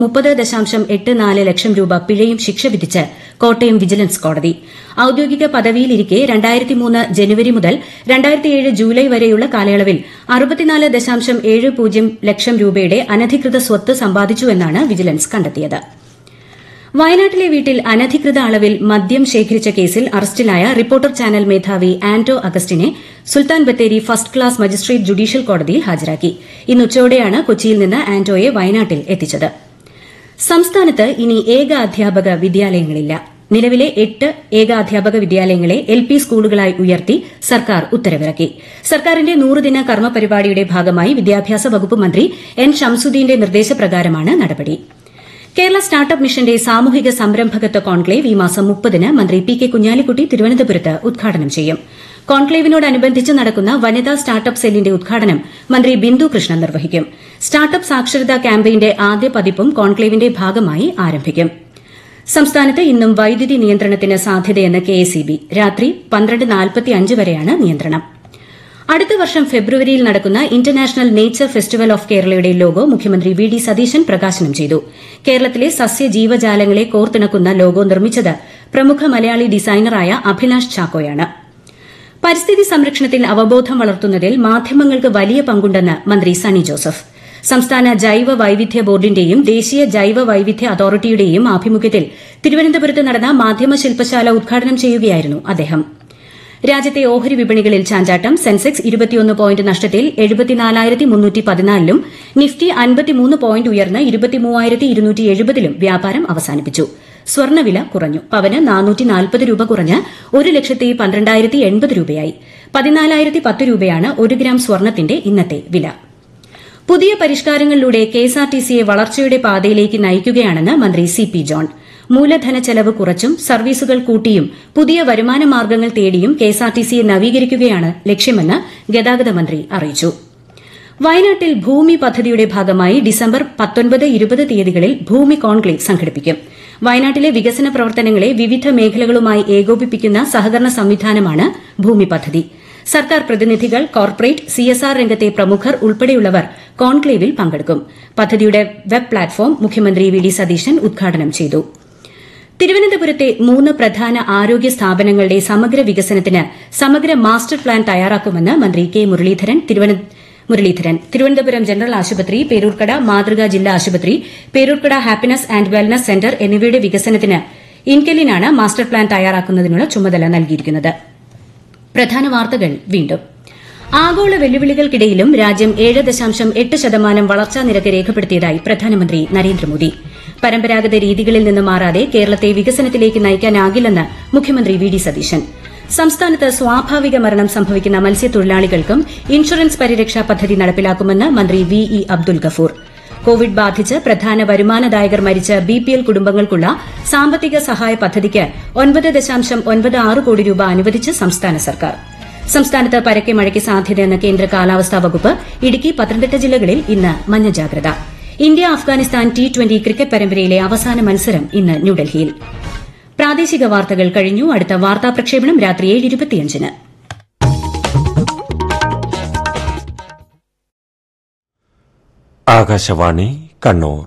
മുപ്പത് ദശാംശം എട്ട് നാല് ലക്ഷം രൂപ പിഴയും ശിക്ഷ വിധിച്ച് കോട്ടയം വിജിലൻസ് കോടതി ഔദ്യോഗിക പദവിയിലിരിക്കെ രണ്ടായിരത്തി മൂന്ന് ജനുവരി മുതൽ രണ്ടായിരത്തിയേഴ് ജൂലൈ വരെയുള്ള കാലയളവിൽ അറുപത്തിനാല് ദശാംശം ഏഴ് പൂജ്യം ലക്ഷം രൂപയുടെ അനധികൃത സ്വത്ത് സമ്പാദിച്ചുവെന്നാണ് വിജിലൻസ് കണ്ടെത്തിയത് വയനാട്ടിലെ വീട്ടിൽ അനധികൃത അളവിൽ മദ്യം ശേഖരിച്ച കേസിൽ അറസ്റ്റിലായ റിപ്പോർട്ടർ ചാനൽ മേധാവി ആന്റോ അഗസ്റ്റിനെ സുൽത്താൻ Bathery first class magistrate judicial കോടതിയിൽ ഹാജരാക്കി ഇന്ന് ഉച്ചയോടെയാണ് കൊച്ചിയിൽ നിന്ന് ആന്റോയെ വയനാട്ടിൽ എത്തിച്ചത് സംസ്ഥാനത്ത് ഇനി ഏക അധ്യാപക വിദ്യാലയങ്ങളില്ല നിലവിലെ എട്ട് ഏകാധ്യാപക വിദ്യാലയങ്ങളെ എൽ പി സ്കൂളുകളായി ഉയർത്തി സർക്കാർ ഉത്തരവിറക്കി സർക്കാരിന്റെ നൂറുദിന കർമ്മ പരിപാടിയുടെ ഭാഗമായി വിദ്യാഭ്യാസ വകുപ്പ് മന്ത്രി എൻ ഷംസുദ്ദീന്റെ നിർദ്ദേശപ്രകാരമാണ് നടപടി കേരള സ്റ്റാർട്ടപ്പ് മിഷന്റെ സാമൂഹിക സംരംഭകത്വ കോൺക്ലേവ് ഈ മാസം മുപ്പതിന് മന്ത്രി പി കെ കുഞ്ഞാലിക്കുട്ടി തിരുവനന്തപുരത്ത് ഉദ്ഘാടനം ചെയ്യും കോൺക്ലേവിനോടനുബന്ധിച്ച് നടക്കുന്ന വനിതാ സ്റ്റാർട്ടപ്പ് സെല്ലിന്റെ ഉദ്ഘാടനം മന്ത്രി ബിന്ദു കൃഷ്ണൻ നിർവഹിക്കും സ്റ്റാർട്ടപ്പ് സാക്ഷരതാ ക്യാമ്പയിന്റെ ആദ്യ പതിപ്പും കോൺക്ലേവിന്റെ ഭാഗമായി ആരംഭിക്കും സംസ്ഥാനത്ത് ഇന്നും വൈദ്യുതി നിയന്ത്രണത്തിന് സാധ്യതയെന്ന് കെഎസ്ഇബി രാത്രി പന്ത്രണ്ട് നാൽപ്പത്തിയഞ്ച് വരെയാണ് നിയന്ത്രണം അടുത്ത വർഷം ഫെബ്രുവരിയിൽ നടക്കുന്ന ഇന്റർനാഷണൽ നേച്ചർ ഫെസ്റ്റിവൽ ഓഫ് കേരളയുടെ ലോഗോ മുഖ്യമന്ത്രി വി ഡി സതീശൻ പ്രകാശനം ചെയ്തു കേരളത്തിലെ സസ്യജീവജാലങ്ങളെ കോർത്തിണക്കുന്ന ലോഗോ നിർമ്മിച്ചത് പ്രമുഖ മലയാളി ഡിസൈനറായ അഭിലാഷ് ചാക്കോയാണ് പരിസ്ഥിതി സംരക്ഷണത്തിൽ അവബോധം വളർത്തുന്നതിൽ മാധ്യമങ്ങൾക്ക് വലിയ പങ്കുണ്ടെന്ന് മന്ത്രി സണ്ണി ജോസഫ് സംസ്ഥാന ജൈവ വൈവിധ്യ ബോർഡിന്റെയും ദേശീയ ജൈവ വൈവിധ്യ അതോറിറ്റിയുടെയും ആഭിമുഖ്യത്തിൽ തിരുവനന്തപുരത്ത് നടന്ന മാധ്യമ ശില്പശാല ഉദ്ഘാടനം ചെയ്യുകയായിരുന്നു അദ്ദേഹം രാജ്യത്തെ ഓഹരി വിപണികളിൽ ചാഞ്ചാട്ടം സെൻസെക്സ് ഇരുപത്തിയൊന്ന് പോയിന്റ് നഷ്ടത്തിൽ എഴുപത്തിനാലായിരത്തി മുന്നൂറ്റി പതിനാലിലും നിഫ്റ്റി അൻപത്തിമൂന്ന് പോയിന്റ് ഉയർന്ന് ഇരുപത്തിമൂവായിരത്തി ഇരുന്നൂറ്റി എഴുപതിലും വ്യാപാരം അവസാനിപ്പിച്ചു സ്വർണ്ണവില കുറഞ്ഞു പവന് നാനൂറ്റി നാൽപ്പത് രൂപ കുറഞ്ഞ് ഒരു ലക്ഷത്തി പന്ത്രണ്ടായിരത്തി എൺപത് രൂപയായി പതിനാലായിരത്തി പത്ത് രൂപയാണ് ഒരു ഗ്രാം സ്വർണ്ണത്തിന്റെ ഇന്നത്തെ വില പുതിയ പരിഷ്കാരങ്ങളിലൂടെ കെഎസ്ആർടിസിയെ വളർച്ചയുടെ പാതയിലേക്ക് നയിക്കുകയാണെന്ന് മന്ത്രി സി പി ജോൺ മൂലധന ചെലവ് കുറച്ചും സർവീസുകൾ കൂട്ടിയും പുതിയ വരുമാന മാർഗ്ഗങ്ങൾ തേടിയും കെഎസ്ആർടിസിയെ നവീകരിക്കുകയാണ് ലക്ഷ്യമെന്ന് ഗതാഗത മന്ത്രി അറിയിച്ചു വയനാട്ടിൽ ഭൂമി പദ്ധതിയുടെ ഭാഗമായി ഡിസംബർ പത്തൊൻപത് ഇരുപത് തീയതികളിൽ ഭൂമി കോൺക്ലേവ് സംഘടിപ്പിക്കും വയനാട്ടിലെ വികസന പ്രവർത്തനങ്ങളെ വിവിധ മേഖലകളുമായി ഏകോപിപ്പിക്കുന്ന സഹകരണ സംവിധാനമാണ് ഭൂമി പദ്ധതി സർക്കാർ പ്രതിനിധികൾ കോർപ്പറേറ്റ് സിഎസ്ആർ രംഗത്തെ പ്രമുഖർ ഉൾപ്പെടെയുള്ളവർ കോൺക്ലേവിൽ പങ്കെടുക്കും പദ്ധതിയുടെ വെബ് പ്ലാറ്റ്ഫോം മുഖ്യമന്ത്രി വി ഡി സതീശൻ ഉദ്ഘാടനം ചെയ്തു തിരുവനന്തപുരത്തെ മൂന്ന് പ്രധാന ആരോഗ്യ സ്ഥാപനങ്ങളുടെ സമഗ്ര വികസനത്തിന് സമഗ്ര മാസ്റ്റർ പ്ലാൻ തയ്യാറാക്കുമെന്ന് മന്ത്രി കെ മുരളീധരൻ മുരളീധരൻ തിരുവനന്തപുരം ജനറൽ ആശുപത്രി പേരൂർക്കട മാതൃകാ ജില്ലാ ആശുപത്രി Peroorkada happiness and wellness centre എന്നിവയുടെ വികസനത്തിന് ഇൻകെല്ലിനാണ് മാസ്റ്റർ പ്ലാൻ തയ്യാറാക്കുന്നതിനുള്ള ചുമതല നൽകിയിരിക്കുന്നത് പ്രധാന വാർത്തകൾ വീണ്ടും ആഗോള വെല്ലുവിളികൾക്കിടയിലും രാജ്യം ഏഴ് ദശാംശം എട്ട് ശതമാനം വളർച്ചാ നിരക്ക് രേഖപ്പെടുത്തിയതായി പ്രധാനമന്ത്രി നരേന്ദ്രമോദി പരമ്പരാഗത രീതികളിൽ നിന്ന് മാറാതെ കേരളത്തെ വികസനത്തിലേക്ക് നയിക്കാനാകില്ലെന്ന് മുഖ്യമന്ത്രി വി ഡി സതീശൻ സംസ്ഥാനത്ത് സ്വാഭാവിക മരണം സംഭവിക്കുന്ന മത്സ്യത്തൊഴിലാളികൾക്കും ഇൻഷുറൻസ് പരിരക്ഷാ പദ്ധതി നടപ്പിലാക്കുമെന്ന് മന്ത്രി V E Abdul Gafoor Covid ബാധിച്ച് പ്രധാന വരുമാനദായകർ മരിച്ച ബിപിഎൽ കുടുംബങ്ങൾക്കുള്ള സാമ്പത്തിക സഹായ പദ്ധതിക്ക് ഒൻപത് ദശാംശം ഒൻപത് ആറ് കോടി രൂപ അനുവദിച്ച് സംസ്ഥാന സർക്കാർ സംസ്ഥാനത്ത് പരക്കെ മഴയ്ക്ക് സാധ്യതയെന്ന കേന്ദ്ര കാലാവസ്ഥാ വകുപ്പ് ഇടുക്കി പത്തനംതിട്ട ജില്ലകളിൽ ഇന്ന് മഞ്ഞ ജാഗ്രത India Afghanistan T twenty cricket പരമ്പരയിലെ അവസാന മത്സരം ഇന്ന് ന്യൂഡൽഹിയിൽ പ്രാദേശിക വാർത്തകൾ കഴിഞ്ഞു അടുത്ത വാർത്താ പ്രക്ഷേപണം രാത്രി ഏഴ് ഇരുപത്തിയഞ്ചിന് ആകാശവാണി കണ്ണൂർ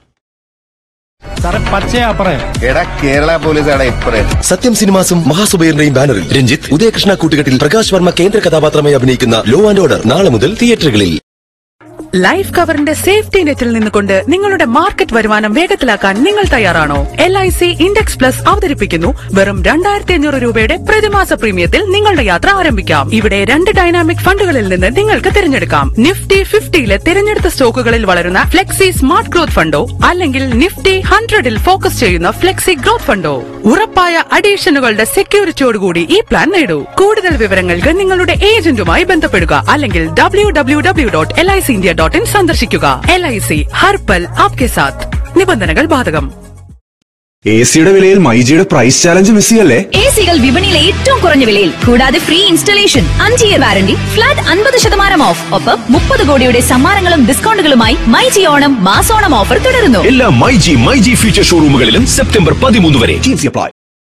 സാറേ പച്ചയാ പറയാം എടാ കേരള പോലീസാണ് ഇപ്പറേ സത്യം സിനിമാസും മഹാസുബൈറിന്റെയും ബാനറിൽ രഞ്ജിത്ത് ഉദയകൃഷ്ണ കൂട്ടുകെട്ടിൽ പ്രകാശ് വർമ്മ കേന്ദ്ര കഥാപാത്രമായി അഭിനയിക്കുന്ന ലോ ആൻഡ് ഓർഡർ നാളെ മുതൽ തിയേറ്ററുകളിൽ ലൈഫ് കവറിന്റെ സേഫ്റ്റി നെറ്റിൽ നിന്നുകൊണ്ട് നിങ്ങളുടെ മാർക്കറ്റ് വരുമാനം വേഗത്തിലാക്കാൻ നിങ്ങൾ തയ്യാറാണോ L I C index plus അവതരിപ്പിക്കുന്നു വെറും രണ്ടായിരത്തി അഞ്ഞൂറ് രൂപയുടെ പ്രതിമാസ പ്രീമിയത്തിൽ നിങ്ങളുടെ യാത്ര ആരംഭിക്കാം ഇവിടെ രണ്ട് ഡൈനാമിക് ഫണ്ടുകളിൽ നിന്ന് നിങ്ങൾക്ക് തിരഞ്ഞെടുക്കാം നിഫ്റ്റി ഫിഫ്റ്റിയിലെ തിരഞ്ഞെടുത്ത സ്റ്റോക്കുകളിൽ വളരുന്ന ഫ്ലെക്സി സ്മാർട്ട് ഗ്രോത്ത് ഫണ്ടോ അല്ലെങ്കിൽ നിഫ്റ്റി ഹൺഡ്രഡിൽ ഫോക്കസ് ചെയ്യുന്ന ഫ്ലെക്സി ഗ്രോത്ത് ഫണ്ടോ ഉറപ്പായ അഡീഷനുകളുടെ സെക്യൂരിറ്റിയോടുകൂടി ഈ പ്ലാൻ നേടൂ കൂടുതൽ വിവരങ്ങൾക്ക് നിങ്ങളുടെ ഏജന്റുമായി ബന്ധപ്പെടുക അല്ലെങ്കിൽ W W W dot L I C India dot in സന്ദർശിക്കുക എൽ ഐ സി ഹർപ്പൽ ആപ്കെ സാത്ത് നിബന്ധനകൾ ബാധകം എ സിയുടെ വിലയിൽ മൈജിയുടെ പ്രൈസ് ചാലഞ്ച് മിസ് ചെയ്യല്ലേ എ സികൾ വിപണിയിലെ ഏറ്റവും കുറഞ്ഞ വിലയിൽ കൂടാതെ ഫ്രീ ഇൻസ്റ്റലേഷൻ അഞ്ച് ഇയർ വാരണ്ടി ഫ്ലാറ്റ് അൻപത് ശതമാനം ഓഫ് ഒപ്പം മുപ്പത് കോടിയുടെ സമ്മാനങ്ങളും ഡിസ്കൗണ്ടുകളുമായി മൈജി ഓണം മാസോണം ഓഫർ തുടരുന്നു എല്ലാ മൈജി മൈജി ഫ്യൂച്ചർ ഷോറൂമുകളിലും സെപ്റ്റംബർ പതിമൂന്ന് വരെ അപ്ലൈ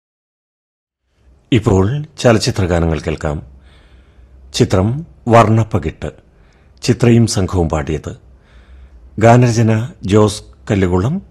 ഇപ്പോൾ ചലച്ചിത്ര ഗാനങ്ങൾ കേൾക്കാം ചിത്രം വർണ്ണപ്പകിട്ട് ചിത്രയും സംഘവും പാടിയത് ഗാനരചന ജോസ് കല്ലുകുളം